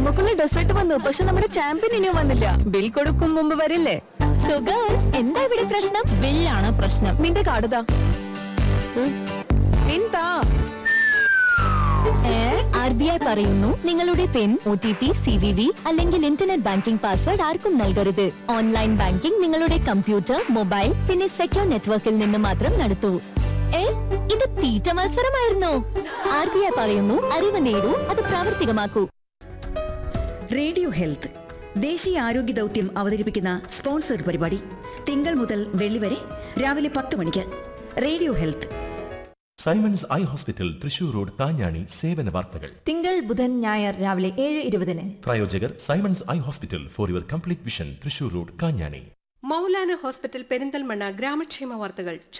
നമുക്കുള്ള ഡെസേർട്ട് വന്നു പക്ഷെ നമ്മുടെ ചാമ്പ്യൻ ഇനിയും വന്നില്ല ബിൽ കൊടുക്കും മുമ്പ് വരില്ലേ സോ ഗേൾസ് എന്താ ഇവിടെ പ്രശ്നം ബില്ലാണ് പ്രശ്നം നിന്റെ കാർഡ് പിന്താ ആർ ബി ഐ പറയുന്നു നിങ്ങളുടെ PIN O T P C V V അല്ലെങ്കിൽ ഇന്റർനെറ്റ് ബാങ്കിംഗ് പാസ്വേഡ് ആർക്കും നൽകരുത് ഓൺലൈൻ ബാങ്കിംഗ് നിങ്ങളുടെ കമ്പ്യൂട്ടർ മൊബൈൽ പിന്നെ സെക്യൂർ നെറ്റ്വർക്കിൽ നിന്ന് മാത്രം നടത്തൂ ഏ ഇത് തീറ്റ മത്സരമായിരുന്നോ ആർ ബി ഐ പറയുന്നു അറിവ് നേടൂ അത് പ്രാവർത്തികമാക്കൂ റേഡിയോ ഹെൽത്ത് ദേശീയ ആരോഗ്യ ദൗത്യം അവതരിപ്പിക്കുന്ന സ്പോൺസർഡ് പരിപാടി തിങ്കൾ മുതൽ വെള്ളി വരെ രാവിലെ പത്ത് മണിക്ക് radio health Simons eye hospital Thrissur road Thanjani സേവന വാർത്തകൾ തിങ്കൾ ബുധൻ ഞായർ രാവിലെ ഏഴ് ഇരുപതിന് പ്രായോജകർ Simons eye hospital for your complete vision Thrissur road Kanjani Maulana hospital Perinthalmanna ഗ്രാമക്ഷേമ വാർത്തകൾ